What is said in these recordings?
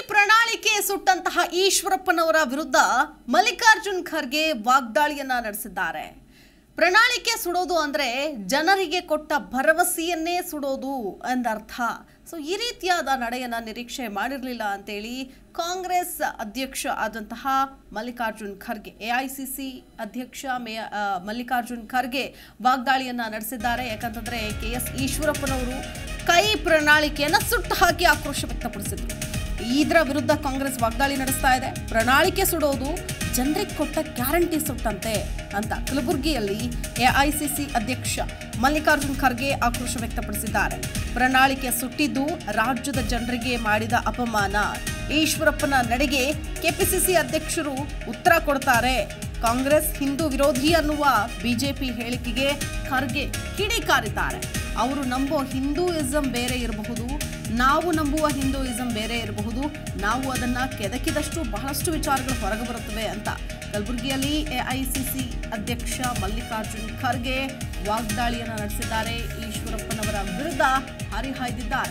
ಪ್ರಣಾಳಿಕೆ ಸುಟ್ಟಂತಹ ಈಶ್ವರಪ್ಪನವರ ವಿರುದ್ಧ ಮಲ್ಲಿಕಾರ್ಜುನ್ ಖರ್ಗೆ ವಾಗ್ದಾಳಿಯನ್ನ ನಡೆಸಿದ್ದಾರೆ ಪ್ರಣಾಳಿಕೆ ಸುಡೋದು ಅಂದ್ರೆ ಜನರಿಗೆ ಕೊಟ್ಟ ಭರವಸೆಯನ್ನೇ ಸುಡೋದು ಎಂದರ್ಥ ಸೊ ಈ ರೀತಿಯಾದ ನಡೆಯನ್ನ ನಿರೀಕ್ಷೆ ಮಾಡಿರಲಿಲ್ಲ ಅಂತೇಳಿ ಕಾಂಗ್ರೆಸ್ ಅಧ್ಯಕ್ಷ ಆದಂತಹ ಮಲ್ಲಿಕಾರ್ಜುನ್ ಖರ್ಗೆ ಎಐಸಿಸಿ ಅಧ್ಯಕ್ಷ ಮೇ ಆ, ಮಲ್ಲಿಕಾರ್ಜುನ್ ಖರ್ಗೆ ವಾಗ್ದಾಳಿಯನ್ನ ನಡೆಸಿದ್ದಾರೆ ಯಾಕಂತಂದ್ರೆ ಕೆ ಎಸ್ ಈಶ್ವರಪ್ಪನವರು ಕೈ ಪ್ರಣಾಳಿಕೆಯನ್ನ ಸುಟ್ಟು ಹಾಕಿ ಆಕ್ರೋಶ ವ್ಯಕ್ತಪಡಿಸಿದ್ರು ಇದರ ವಿರುದ್ಧ ಕಾಂಗ್ರೆಸ್ ವಾಗ್ದಾಳಿ ನಡೆಸ್ತಾ ಇದೆ ಪ್ರಣಾಳಿಕೆ ಸುಡೋದು ಜನರಿಗೆ ಕೊಟ್ಟ ಗ್ಯಾರಂಟಿ ಸುಟ್ಟಂತೆ ಅಂತ ಕಲಬುರಗಿಯಲ್ಲಿ ಎಐಸಿಸಿ ಅಧ್ಯಕ್ಷ ಮಲ್ಲಿಕಾರ್ಜುನ್ ಖರ್ಗೆ ಆಕ್ರೋಶ ವ್ಯಕ್ತಪಡಿಸಿದ್ದಾರೆ ಪ್ರಣಾಳಿಕೆ ಸುಟ್ಟಿದ್ದು ರಾಜ್ಯದ ಜನರಿಗೆ ಮಾಡಿದ ಅಪಮಾನ ಈಶ್ವರಪ್ಪನ ನಡೆಗೆ ಕೆಪಿಸಿಸಿ ಅಧ್ಯಕ್ಷರು ಉತ್ತರ ಕೊಡ್ತಾರೆ ಕಾಂಗ್ರೆಸ್ ಹಿಂದೂ ವಿರೋಧಿ ಅನ್ನುವ ಬಿಜೆಪಿ ಹೇಳಿಕೆಗೆ ಖರ್ಗೆ ಕಿಡಿಕಾರಿದ್ದಾರೆ ಅವರು ನಂಬೋ ಹಿಂದೂಯಿಸಂ ಬೇರೆ ಇರಬಹುದು ನಾವು ನಂಬುವ ಹಿಂದೂಯಿಸಂ ಬೇರೆ ಇರಬಹುದು ನಾವು ಅದನ್ನ ಕೆದಕಿದಷ್ಟು ಬಹಳಷ್ಟು ವಿಚಾರಗಳು ಹೊರಗೆ ಬರುತ್ತವೆ ಅಂತ ಕಲಬುರಗಿಯಲ್ಲಿ ಎಐಸಿಸಿ ಅಧ್ಯಕ್ಷ ಮಲ್ಲಿಕಾರ್ಜುನ್ ಖರ್ಗೆ ವಾಗ್ದಾಳಿಯನ್ನು ನಡೆಸಿದ್ದಾರೆ ಈಶ್ವರಪ್ಪನವರ ವಿರುದ್ಧ ಹರಿಹಾಯ್ದಿದ್ದಾರೆ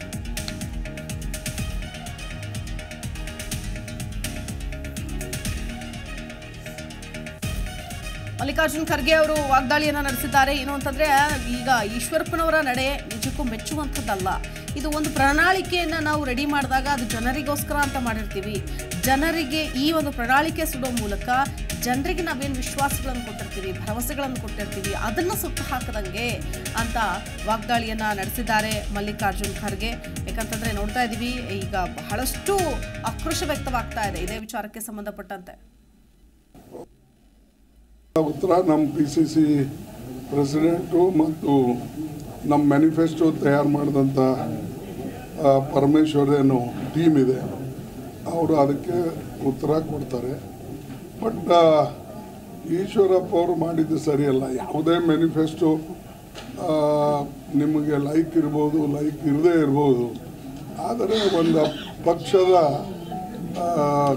ಮಲ್ಲಿಕಾರ್ಜುನ್ ಖರ್ಗೆ ಅವರು ವಾಗ್ದಾಳಿಯನ್ನ ನಡೆಸಿದ್ದಾರೆ ಏನು ಅಂತಂದ್ರೆ ಈಗ ಈಶ್ವರಪ್ಪನವರ ನಡೆ ನಿಜಕ್ಕೂ ಮೆಚ್ಚುವಂಥದ್ದಲ್ಲ ಇದು ಒಂದು ಪ್ರಣಾಳಿಕೆಯನ್ನ ನಾವು ರೆಡಿ ಮಾಡಿದಾಗ ಅದು ಜನರಿಗೋಸ್ಕರ ಅಂತ ಮಾಡಿರ್ತೀವಿ ಜನರಿಗೆ ಈ ಒಂದು ಪ್ರಣಾಳಿಕೆ ಸುಡೋ ಮೂಲಕ ಜನರಿಗೆ ನಾವೇನು ವಿಶ್ವಾಸಗಳನ್ನು ಕೊಟ್ಟಿರ್ತೀವಿ ಭರವಸೆಗಳನ್ನು ಕೊಟ್ಟಿರ್ತೀವಿ ಅದನ್ನ ಸುಟ್ಟು ಹಾಕದಂಗೆ ಅಂತ ವಾಗ್ದಾಳಿಯನ್ನ ನಡೆಸಿದ್ದಾರೆ ಮಲ್ಲಿಕಾರ್ಜುನ್ ಖರ್ಗೆ ಯಾಕಂತಂದ್ರೆ ನೋಡ್ತಾ ಇದ್ದೀವಿ ಈಗ ಬಹಳಷ್ಟು ಆಕ್ರೋಶ ವ್ಯಕ್ತವಾಗ್ತಾ ಇದೆ ಇದೇ ವಿಚಾರಕ್ಕೆ ಸಂಬಂಧಪಟ್ಟಂತೆ ಉತ್ತರ ನಮ್ಮ ಪಿ ಸಿ ಸಿ ಪ್ರೆಸಿಡೆಂಟು ಮತ್ತು ನಮ್ಮ ಮ್ಯಾನಿಫೆಸ್ಟೋ ತಯಾರು ಮಾಡಿದಂಥ ಆ, ಪರಮೇಶ್ವರ್ ಏನು ಟೀಮ್ ಇದೆ ಅವರು ಅದಕ್ಕೆ ಉತ್ತರ ಕೊಡ್ತಾರೆ ಬಟ್ ಈಶ್ವರಪ್ಪ ಅವರು ಮಾಡಿದ್ದು ಸರಿಯಲ್ಲ ಯಾವುದೇ ಮ್ಯಾನಿಫೆಸ್ಟೋ ನಿಮಗೆ ಲೈಕ್ ಇರ್ಬೋದು ಲೈಕ್ ಇರದೇ ಇರ್ಬೋದು ಆದರೆ ಒಂದು ಪಕ್ಷದ ಆ,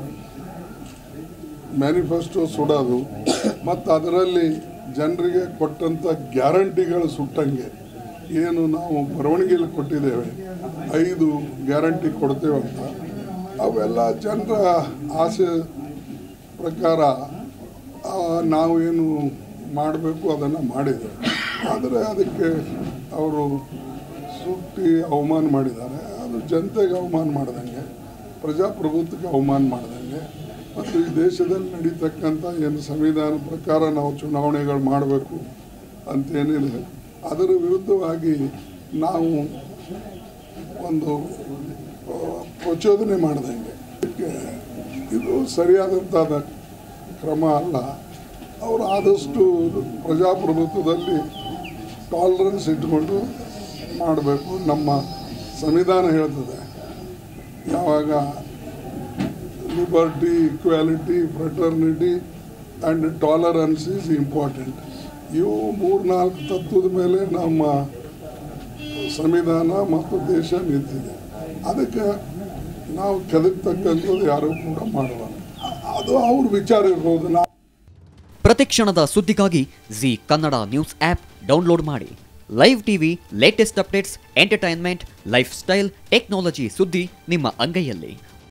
ಮ್ಯಾನಿಫೆಸ್ಟೋ ಸುಡೋದು ಮತ್ತು ಅದರಲ್ಲಿ ಜನರಿಗೆ ಕೊಟ್ಟಂಥ ಗ್ಯಾರಂಟಿಗಳು ಸುಟ್ಟಂಗೆ ಏನು ನಾವು ಬರವಣಿಗೆಯಲ್ಲಿ ಕೊಟ್ಟಿದ್ದೇವೆ ಐದು ಗ್ಯಾರಂಟಿ ಕೊಡ್ತೇವೆ ಅಂತ ಅವೆಲ್ಲ ಜನರ ಆಸೆ ಪ್ರಕಾರ ಆ, ನಾವೇನು ಮಾಡಬೇಕು ಅದನ್ನು ಮಾಡಿದ್ದೇವೆ ಆದರೆ ಅದಕ್ಕೆ ಅವರು ಸುಟ್ಟಿ ಅವಮಾನ ಮಾಡಿದ್ದಾರೆ ಅದು ಜನತೆಗೆ ಅವಮಾನ ಮಾಡ್ದಂಗೆ ಪ್ರಜಾಪ್ರಭುತ್ವಕ್ಕೆ ಅವಮಾನ ಮಾಡ್ದಂಗೆ ಮತ್ತು ಈ ದೇಶದಲ್ಲಿ ನಡೀತಕ್ಕಂಥ ಏನು ಸಂವಿಧಾನ ಪ್ರಕಾರ ನಾವು ಚುನಾವಣೆಗಳು ಮಾಡಬೇಕು ಅಂತೇನಿದೆ ಅದರ ವಿರುದ್ಧವಾಗಿ ನಾವು ಒಂದು ಆ, ಪ್ರಚೋದನೆ ಮಾಡ್ದಂಗೆ ಇದಕ್ಕೆ ಇದು ಸರಿಯಾದಂಥ ಕ್ರಮ ಅಲ್ಲ ಅವರು ಆದಷ್ಟು ಪ್ರಜಾಪ್ರಭುತ್ವದಲ್ಲಿ ಟಾಲರೆನ್ಸ್ ಇಟ್ಕೊಂಡು ಮಾಡಬೇಕು ನಮ್ಮ ಸಂವಿಧಾನ ಹೇಳ್ತದೆ ಯಾವಾಗ liberty equality fraternity and tolerance is important ಇವು ಮೂರ್ನಾಲ್ಕು ತತ್ವದ ಮೇಲೆ ನಮ್ಮ ಸಂವಿಧಾನ ಮತ್ತು ದೇಶ ನಿಂತಿದೆ ಅದಕ್ಕೆ ನಾವು ಕೆದಕ್ತಕ್ಕಂಥದ್ದು ಯಾರೂ ಕೂಡ ಮಾಡಲ್ಲ ಅದು ಅವ್ರ ವಿಚಾರ ಇರ್ಬೋದು ನಾವು ಪ್ರತಿಕ್ಷಣದ ಸುದ್ದಿಗಾಗಿ Zee Kannada news app download ಮಾಡಿ live TV latest updates entertainment lifestyle technology ಸುದ್ದಿ ನಿಮ್ಮ ಅಂಗೈಯಲ್ಲಿ